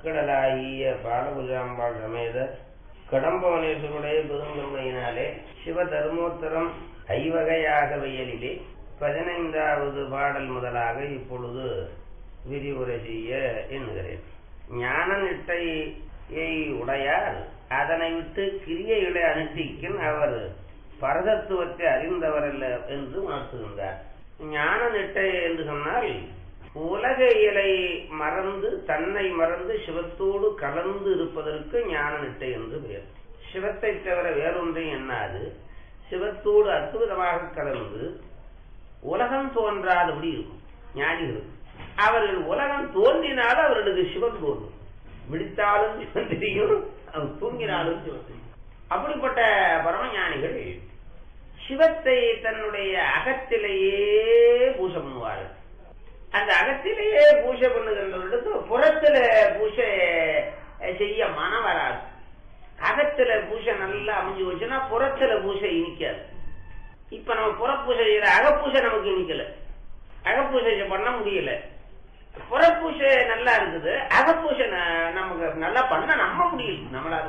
திருக்கடலாகிய பாலபுஜாம்பாள் சமேத கடம்பவனேஸ்வருடைய பெருங்கருணையினாலே சிவதர்மோத்தரம் ஐவகையாக வயலிலே பதினைந்தாவது பாடல் முதலாக இப்பொழுது விரிவுரை செய்ய எண்ணுகிறேன் ஞான நிட்டையை உடையார் அதனை விட்டு கிரியைகளை அனுஷ்டிக்கும் அவர் பரதத்துவத்தை அறிந்தவரல்ல என்று உணர்த்துகின்றார் ஞான நிட்டை என்று சொன்னால் உலக இயலை மறந்து தன்னை மறந்து சிவத்தோடு கலந்து இருப்பதற்கு ஞான நிட்டை என்று பெயர் சிவத்தை தவிர வேறொன்றையும் எண்ணாது சிவத்தோடு அற்புதமாக கலந்து உலகம் தோன்றாதபடி இருக்கும் ஞானிகள் அவர்கள் உலகம் தோன்றினாலும் அவர்களுக்கு சிவன் தோன்றும் விழித்தாலும் சிவன் தெரியும் அவர் தூங்கினாலும் சிவன் தெரியும் அப்படிப்பட்ட பரமஞானிகள் சிவத்தை தன்னுடைய அகத்திலேயே பூஜை பண்ணுவார்கள் அந்த அகத்திலேயே பூஜை பண்ணுகின்றவர்களுக்கு புறத்துல பூஜை செய்ய மனம் வராது அகத்துல பூஜை நல்லா அமைஞ்சு வச்சுன்னா புறத்துல பூஜை இனிக்காது இப்ப நம்ம புறப்பூஜை செய்யற அகப்பூஜை நமக்கு இனிக்கல அகப்பூஜை பண்ண முடியல புறப்பூஜை நல்லா இருக்குது அகப்பூஜை நமக்கு நல்லா பண்ண நம்ப முடியல நம்மளால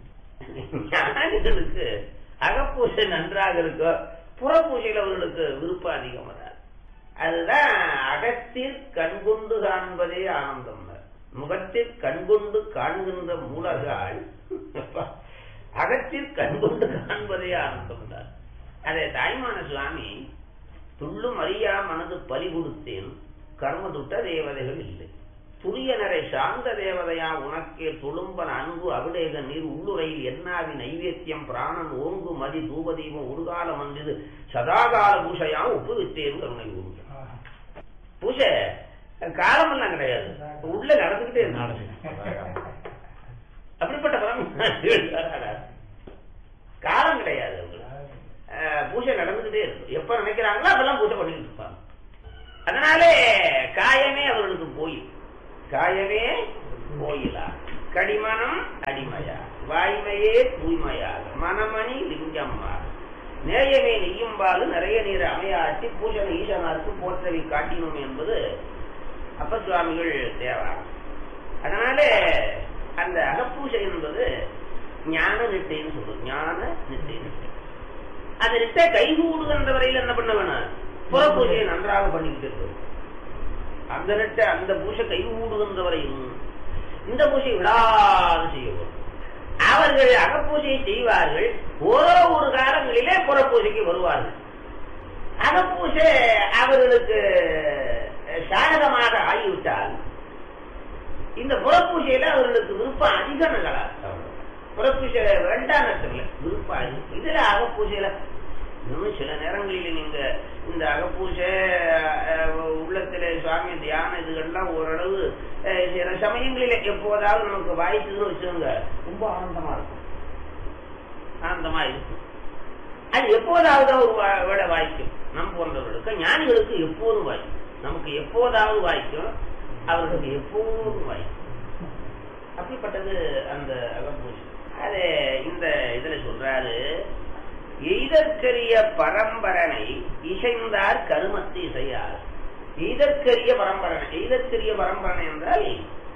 ஞானிகளுக்கு அகப்பூஜை நன்றாக இருக்கோ புறப்பூஜையில் அவர்களுக்கு விருப்பம் அதிகம் வராது அதுதான் அகத்தில் கண்கொண்டு காண்பதே ஆனந்தம் முகத்தில் கண்கொண்டு காண்கின்ற மூலகால் அகத்தில் கண்கொண்டு காண்பதே ஆனந்தம் தான் அதே தாய்மான சுவாமி துள்ளும் அறியா மனது பலி கொடுத்தேன் கர்ம துட்ட தேவதைகள் இல்லை துரியனரை சார்ந்த தேவதையா உனக்கே துளும்பன் அன்பு அபிடேக நீர் உள்ளுரையில் என்னாவி நைவேத்தியம் பிராணன் ஓங்கு மதி தூபதீபம் உருகாலம் வந்தது சதாகால பூசையா ஒப்பு வித்தேன் கருணை ஊர் பூஜை காலமெல்லாம் கிடையாது உள்ள நடந்துகிட்டே இருந்தாலும் அப்படிப்பட்ட காலம் கிடையாது பூஜை நடந்துகிட்டே இருக்கும் எப்ப நினைக்கிறாங்களோ அதெல்லாம் பூஜை பண்ணிட்டு இருப்பாங்க அதனாலே காயமே அவர்களுக்கு போயும் காயமே போயிலா கடிமனம் அடிமையா வாய்மையே தூய்மையாக மனமணி லிங்கம்மா நேயமே நெய்யும்பாலு நிறைய நீர் அமையாட்டி பூஜனை ஈசனாருக்கு போற்றவை காட்டினோம் என்பது அப்பசுவாமிகள் தேவா அதனால அந்த அகப்பூஜை என்பது ஞான நிட்டைன்னு சொல்றது ஞான நிட்டை நிட்டை அந்த நிட்டை கைகூடுகின்ற வரையில் என்ன பண்ண வேணும் புற பூஜையை நன்றாக பண்ணிக்கிட்டு இருக்கணும் அந்த நெட்ட அந்த பூஜை கை ஊடுகின்ற வரையும் இந்த பூஜை விடாது செய்யவும் அவர்கள் அகப்பூஜையை செய்வார்கள் ஓரோ ஒரு காலங்களிலே புறப்பூஜைக்கு வருவார்கள் அகப்பூஜை அவர்களுக்கு சாதகமாக ஆகிவிட்டால் இந்த புறப்பூஜையில அவர்களுக்கு விருப்பம் அதிக நகலா புறப்பூஜை வேண்டாம் விருப்பம் இதுல அகப்பூஜையில இன்னும் சில நேரங்களில் நீங்க இந்த அகப்பூஜை உள்ளத்துல சுவாமி தியானம் இதுகள்லாம் ஓரளவு சில சமயங்களில் எப்போதாவது நமக்கு வாய்க்குன்னு வச்சுக்கோங்க ரொம்ப ஆனந்தமா இருக்கும் ஆனந்தமா இருக்கும் அது எப்போதாவது ஒரு விட வாய்க்கும் நம் போன்றவர்களுக்கு ஞானிகளுக்கு எப்போதும் வாய்க்கும் நமக்கு எப்போதாவது வாய்க்கும் அவர்களுக்கு எப்போதும் வாய்க்கும் அப்படிப்பட்டது அந்த அகப்பூஜை அது இந்த இதுல சொல்றாரு எய்தற்கரிய பரம்பரனை இசைந்தார் கருமத்து இசையார் எய்தற்கரிய பரம்பரனை எய்தற்கரிய பரம்பரனை என்றால்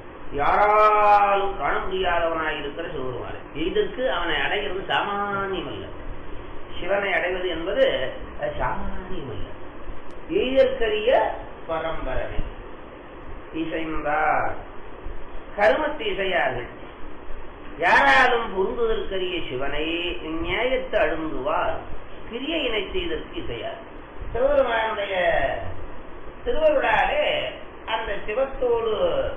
யாராலும் காண முடியாதவனாய் இருக்கிற சிவருமாறு எய்தற்கு அவனை அடைகிறது சாமானியம் அல்ல சிவனை அடைவது என்பது சாமானியம் அல்ல எய்தற்கரிய பரம்பரனை இசைந்தார் கருமத்து இசையார்கள் யாராலும் பொருந்துதற்கரிய சிவனை நியாயத்தை அழுந்துவார் கிரியையினை செய்தற்கு இசையார் சிவபெருமானுடைய திருவருளாலே அந்த சிவத்தோடு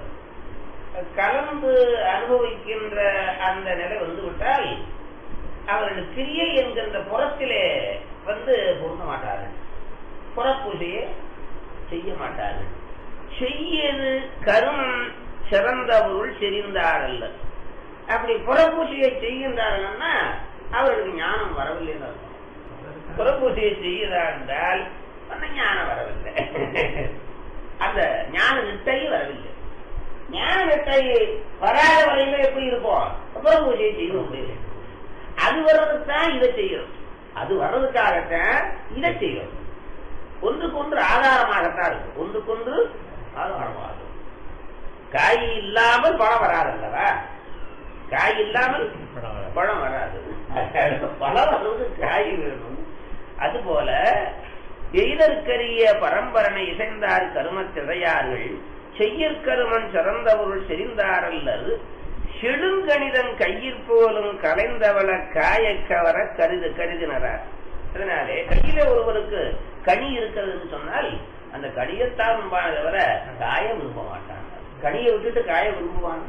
கலந்து அனுபவிக்கின்ற அந்த நிலை வந்து விட்டால் அவர்கள் கிரியை என்கின்ற புறத்திலே வந்து பொருந்த மாட்டார்கள் புறப்பூஜையை செய்ய மாட்டார்கள் செய்யது கருமம் சிறந்த பொருள் செறிந்தாரல்ல அப்படி புறப்பூசையை செய்கின்றார்கள்னா அவர்களுக்கு ஞானம் வரவில்லைன்னு அர்த்தம் புறப்பூசையை செய்கிறார் என்றால் அந்த ஞானம் வரவில்லை அந்த ஞான நிட்டையும் வரவில்லை ஞான நிட்டை வராத வரையில எப்படி இருப்போம் புறப்பூசையை செய்ய முடியல அது வர்றதுக்கு தான் இதை செய்யணும் அது வர்றதுக்காகத்தான் இதை செய்யணும் ஒன்றுக்கு ஒன்று ஆதாரமாகத்தான் இருக்கும் ஒன்றுக்கு ஒன்று ஆதாரமாகும் காய் இல்லாமல் பழம் வராதல்லவா காய் இல்லாமல் பழம் வராது பழம் வர்றது காய் வேணும் அதுபோல எய்தற்கரிய பரம்பரனை இசைந்தார் கருமத் திசையார்கள் செய்யற்கருமன் சிறந்த பொருள் செறிந்தாரல்லர் செழுங்கணிதன் கையிற் போலும் கலைந்தவள காயக் கவர கருது கருதினரார் அதனாலே கையில ஒருவருக்கு கனி இருக்கிறதுன்னு சொன்னால் அந்த கனியத்தான் விரும்பான தவிர காய விரும்ப மாட்டான் கனியை விட்டுட்டு காய விரும்புவான்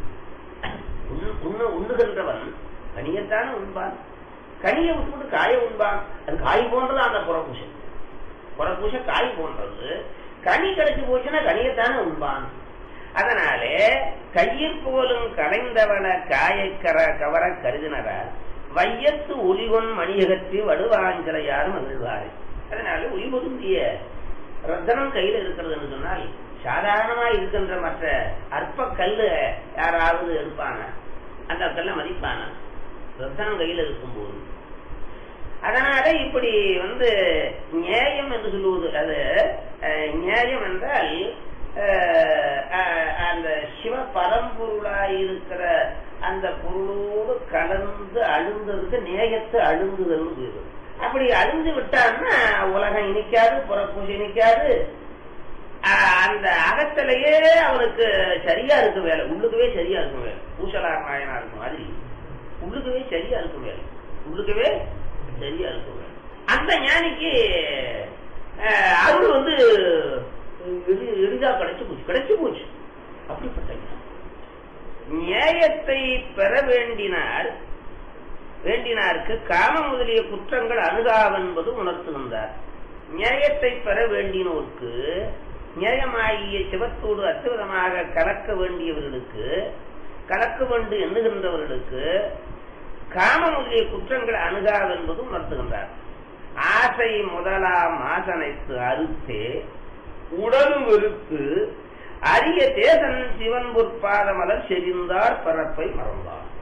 உண்ணு- உண்ணு- உண்ணுகின்றவன் கனியத்தானே உண்பான் கனியை விட்டுவிட்டு காய உண்பான் அது காய் போன்றது அந்த புறப்பூசை புறப்பூசை காய் போன்றது கனி கிடைச்சு போச்சுன்னா கனியத்தானே உண்பான் அதனாலே கையில் போலும் கலைந்தவன காயக்கர கவர கருதினரார் வையத்து ஒளிவன் மணியகத்தி வடுவாஞ்சலையார் மகிழ்வாரு அதனால ஒளி பொருந்திய ரத்தனம் கையில இருக்கிறதுன்னு சொன்னால் சாதாரணமா இருக்கின்ற மற்ற அற்ப கல்லு யாராவது எடுப்பான அந்த கல்ல மதிப்பான ரத்தனம் கையில இருக்கும்போது அதனால இப்படி வந்து நியாயம் என்று சொல்லுவது அது அஹ், நியாயம் என்றால் அஹ், அஹ், அந்த சிவ பரம்பொருளாய் இருக்கிற அந்த பொருளோடு கலந்து அழுந்ததுக்கு நேயத்து அழுந்துதல் பேரு அப்படி அழுந்து விட்டான்னா உலகம் இனிக்காது புறப்பூசி இனிக்காது அஹ், அந்த அகத்திலேயே அவனுக்கு சரியா இருக்கும் வேலை உள்ளுக்கவே சரியா இருக்கும் வேலை பூசலார் நாயனா இருக்கும் மாதிரி உள்ளுக்கவே சரியா இருக்கும் வேலை உள்ளுக்கவே சரியா இருக்கும் வேலை அந்த ஞானிக்கு அஹ், அருள் வந்து எளி- எளிதா கிடைச்சு போச்சு கிடைச்சு போச்சு அப்படிப்பட்ட ஞானம் நியாயத்தை பெற வேண்டினார் வேண்டினார்க்கு காம முதலிய குற்றங்கள் அணுகாவென்பது உணர்த்துகின்றார் நியாயத்தை பெற வேண்டினோர்க்கு நியாயமாகிய சிவத்தோடு அற்புதமாக கலக்க வேண்டியவர்களுக்கு கலக்க வேண்டும் எண்ணுகின்றவர்களுக்கு காம முதலிய குற்றங்கள் அணுகாவென்பது உணர்த்துகின்றார் ஆசை முதலாம் ஆசனைத்து அறுத்தே உடலும் வெறுத்து அரிய தேசன் சிவன் பொற்பாத மலர் செறிந்தார் பரப்பை மறந்தார்